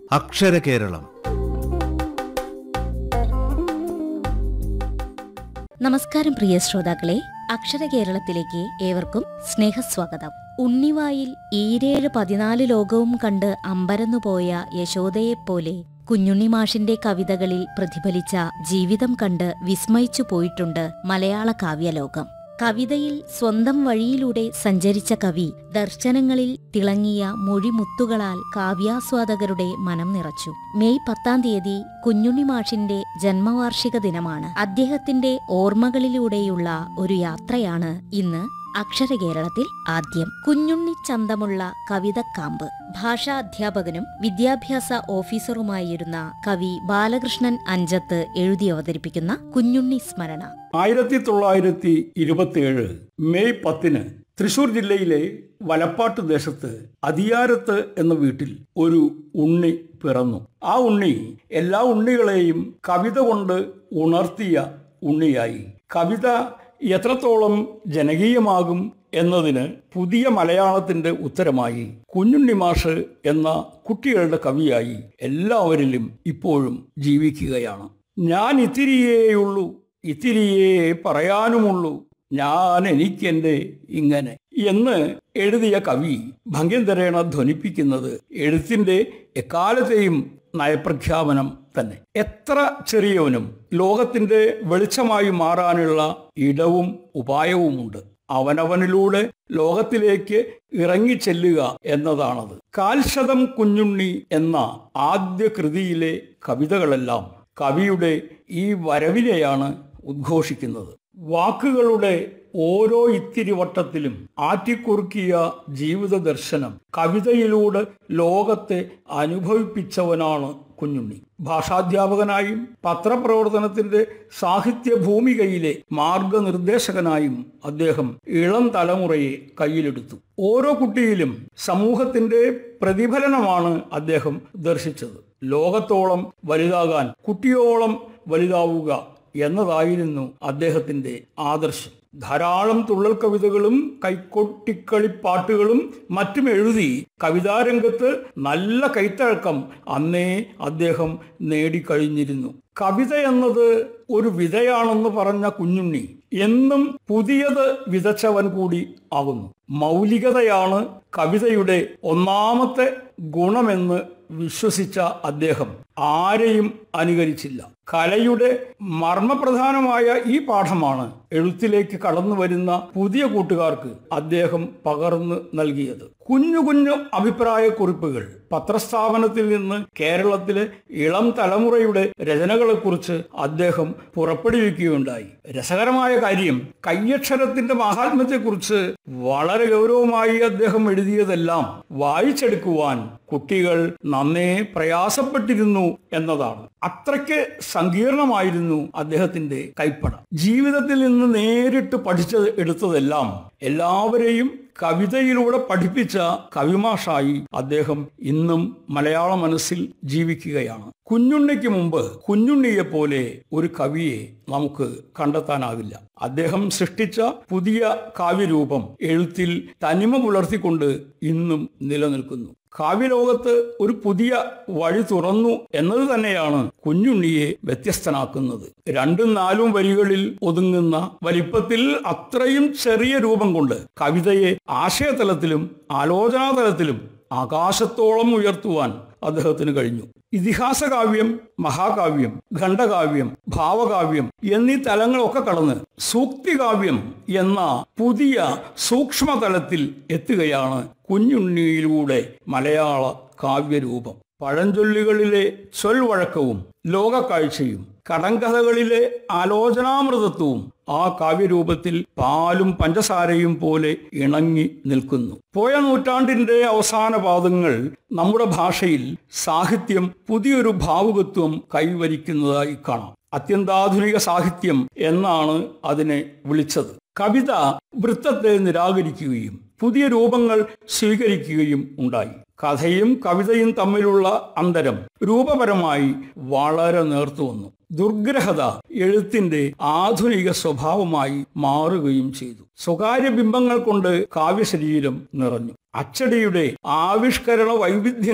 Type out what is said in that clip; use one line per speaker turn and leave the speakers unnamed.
അക്ഷര കേരളം
നമസ്കാരം പ്രിയ ശ്രോതാക്കളെ അക്ഷര കേരളത്തിലേക്ക് ഏവർക്കും സ്നേഹസ്വാഗതം ഉണ്ണിവായിൽ ഈരേഴ് പതിനാല് ലോകവും കണ്ട് അമ്പരന്നുപോയ യശോദയെപ്പോലെ കുഞ്ഞുണ്ണിമാഷിന്റെ കവിതകളിൽ പ്രതിഫലിച്ച ജീവിതം കണ്ട് വിസ്മയിച്ചു പോയിട്ടുണ്ട് മലയാള കാവ്യലോകം കവിതയിൽ സ്വന്തം വഴിയിലൂടെ സഞ്ചരിച്ച കവി ദർശനങ്ങളിൽ തിളങ്ങിയ മൊഴിമുത്തുകളാൽ കാവ്യാസ്വാദകരുടെ മനം നിറച്ചു മെയ് പത്താം തീയതി കുഞ്ഞുണ്ണി മാഷിന്റെ ജന്മവാർഷിക ദിനമാണ് അദ്ദേഹത്തിന്റെ ഓർമ്മകളിലൂടെയുള്ള ഒരു യാത്രയാണ് ഇന്ന് അക്ഷര കേരളത്തിൽ ആദ്യം കുഞ്ഞുണ്ണി ചന്തമുള്ള കവിതക്കാമ്പ് ഭാഷാ അധ്യാപകനും വിദ്യാഭ്യാസ ഓഫീസറുമായിരുന്ന കവി ബാലകൃഷ്ണൻ അഞ്ചത്ത് എഴുതി അവതരിപ്പിക്കുന്ന കുഞ്ഞുണ്ണി സ്മരണ
ആയിരത്തി തൊള്ളായിരത്തി ഇരുപത്തിയേഴ് മെയ് പത്തിന് തൃശൂർ ജില്ലയിലെ വലപ്പാട്ട് ദേശത്ത് അതിയാരത്ത് എന്ന വീട്ടിൽ ഒരു ഉണ്ണി പിറന്നു ആ ഉണ്ണി എല്ലാ ഉണ്ണികളെയും കവിത കൊണ്ട് ഉണർത്തിയ ഉണ്ണിയായി കവിത എത്രത്തോളം ജനകീയമാകും എന്നതിന് പുതിയ മലയാളത്തിന്റെ ഉത്തരമായി കുഞ്ഞുണ്ണി മാഷ് എന്ന കുട്ടികളുടെ കവിയായി എല്ലാവരിലും ഇപ്പോഴും ജീവിക്കുകയാണ് ഞാൻ ഇത്തിരിയേയുള്ളൂ ഇത്തിരിയേ പറയാനുമുള്ളൂ ഞാൻ എനിക്കെന്റെ ഇങ്ങനെ എന്ന് എഴുതിയ കവി ഭംഗ്യന്തരേണ ധ്വനിപ്പിക്കുന്നത് എഴുത്തിന്റെ എക്കാലത്തെയും നയപ്രഖ്യാപനം തന്നെ എത്ര ചെറിയവനും ലോകത്തിന്റെ വെളിച്ചമായി മാറാനുള്ള ഇടവും ഉപായവുമുണ്ട് അവനവനിലൂടെ ലോകത്തിലേക്ക് ഇറങ്ങിച്ചെല്ലുക എന്നതാണത് കാൽശതം കുഞ്ഞുണ്ണി എന്ന ആദ്യ കൃതിയിലെ കവിതകളെല്ലാം കവിയുടെ ഈ വരവിനെയാണ് ഉദ്ഘോഷിക്കുന്നത് വാക്കുകളുടെ ഓരോ ഇത്തിരി വട്ടത്തിലും ആറ്റിക്കുറുക്കിയ ജീവിത ദർശനം കവിതയിലൂടെ ലോകത്തെ അനുഭവിപ്പിച്ചവനാണ് കുഞ്ഞുണ്ണി ഭാഷാധ്യാപകനായും പത്രപ്രവർത്തനത്തിന്റെ സാഹിത്യ ഭൂമികയിലെ മാർഗനിർദ്ദേശകനായും അദ്ദേഹം ഇളം തലമുറയെ കയ്യിലെടുത്തു ഓരോ കുട്ടിയിലും സമൂഹത്തിന്റെ പ്രതിഫലനമാണ് അദ്ദേഹം ദർശിച്ചത് ലോകത്തോളം വലുതാകാൻ കുട്ടിയോളം വലുതാവുക എന്നതായിരുന്നു അദ്ദേഹത്തിന്റെ ആദർശം ധാരാളം തുള്ളൽ കവിതകളും കൈക്കൊട്ടിക്കളിപ്പാട്ടുകളും മറ്റും എഴുതി കവിതാരംഗത്ത് നല്ല കൈത്തഴക്കം അന്നേ അദ്ദേഹം നേടിക്കഴിഞ്ഞിരുന്നു കവിത എന്നത് ഒരു വിതയാണെന്ന് പറഞ്ഞ കുഞ്ഞുണ്ണി എന്നും പുതിയത് വിതച്ചവൻ കൂടി ആകുന്നു മൗലികതയാണ് കവിതയുടെ ഒന്നാമത്തെ ഗുണമെന്ന് വിശ്വസിച്ച അദ്ദേഹം ആരെയും അനുകരിച്ചില്ല കലയുടെ മർമ്മപ്രധാനമായ ഈ പാഠമാണ് എഴുത്തിലേക്ക് കടന്നു വരുന്ന പുതിയ കൂട്ടുകാർക്ക് അദ്ദേഹം പകർന്നു നൽകിയത് കുഞ്ഞു കുഞ്ഞു അഭിപ്രായക്കുറിപ്പുകൾ പത്രസ്ഥാപനത്തിൽ നിന്ന് കേരളത്തിലെ ഇളം തലമുറയുടെ രചനകളെക്കുറിച്ച് അദ്ദേഹം പുറപ്പെടുവിക്കുകയുണ്ടായി രസകരമായ കാര്യം കയ്യക്ഷരത്തിന്റെ മഹാത്മ്യത്തെക്കുറിച്ച് വളരെ ഗൗരവമായി അദ്ദേഹം എഴുതിയതെല്ലാം വായിച്ചെടുക്കുവാൻ കുട്ടികൾ നന്നേ പ്രയാസപ്പെട്ടിരുന്നു എന്നതാണ് അത്രയ്ക്ക് സങ്കീർണമായിരുന്നു അദ്ദേഹത്തിന്റെ കൈപ്പട ജീവിതത്തിൽ നിന്ന് നേരിട്ട് പഠിച്ചത് എടുത്തതെല്ലാം എല്ലാവരെയും കവിതയിലൂടെ പഠിപ്പിച്ച കവിമാഷായി അദ്ദേഹം ഇന്നും മലയാള മനസ്സിൽ ജീവിക്കുകയാണ് കുഞ്ഞുണ്ണിക്ക് മുമ്പ് കുഞ്ഞുണ്ണിയെ പോലെ ഒരു കവിയെ നമുക്ക് കണ്ടെത്താനാവില്ല അദ്ദേഹം സൃഷ്ടിച്ച പുതിയ കാവ്യരൂപം എഴുത്തിൽ തനിമ പുലർത്തിക്കൊണ്ട് ഇന്നും നിലനിൽക്കുന്നു കാവ്യലോകത്ത് ഒരു പുതിയ വഴി തുറന്നു എന്നത് തന്നെയാണ് കുഞ്ഞുണ്ണിയെ വ്യത്യസ്തനാക്കുന്നത് രണ്ടും നാലും വരികളിൽ ഒതുങ്ങുന്ന വലിപ്പത്തിൽ അത്രയും ചെറിയ രൂപം കൊണ്ട് കവിതയെ ആശയതലത്തിലും ആലോചനാതലത്തിലും ആകാശത്തോളം ഉയർത്തുവാൻ അദ്ദേഹത്തിന് കഴിഞ്ഞു ഇതിഹാസ കാവ്യം മഹാകാവ്യം ഖണ്ഡകാവ്യം ഭാവകാവ്യം എന്നീ തലങ്ങളൊക്കെ കടന്ന് സൂക്തികാവ്യം എന്ന പുതിയ സൂക്ഷ്മതലത്തിൽ എത്തുകയാണ് കുഞ്ഞുണ്ണിയിലൂടെ മലയാള കാവ്യരൂപം പഴഞ്ചൊല്ലുകളിലെ ചൊൽവഴക്കവും ലോകക്കാഴ്ചയും കടങ്കഥകളിലെ ആലോചനാമൃതത്വവും ആ കാവ്യരൂപത്തിൽ പാലും പഞ്ചസാരയും പോലെ ഇണങ്ങി നിൽക്കുന്നു പോയ നൂറ്റാണ്ടിന്റെ അവസാന പാദങ്ങൾ നമ്മുടെ ഭാഷയിൽ സാഹിത്യം പുതിയൊരു ഭാവുകത്വം കൈവരിക്കുന്നതായി കാണാം അത്യന്താധുനിക സാഹിത്യം എന്നാണ് അതിനെ വിളിച്ചത് കവിത വൃത്തത്തെ നിരാകരിക്കുകയും പുതിയ രൂപങ്ങൾ സ്വീകരിക്കുകയും ഉണ്ടായി കഥയും കവിതയും തമ്മിലുള്ള അന്തരം രൂപപരമായി വളരെ നേർത്തു വന്നു ദുർഗ്രഹത എഴുത്തിന്റെ ആധുനിക സ്വഭാവമായി മാറുകയും ചെയ്തു സ്വകാര്യ ബിംബങ്ങൾ കൊണ്ട് കാവ്യശരീരം നിറഞ്ഞു അച്ചടിയുടെ ആവിഷ്കരണ വൈവിധ്യം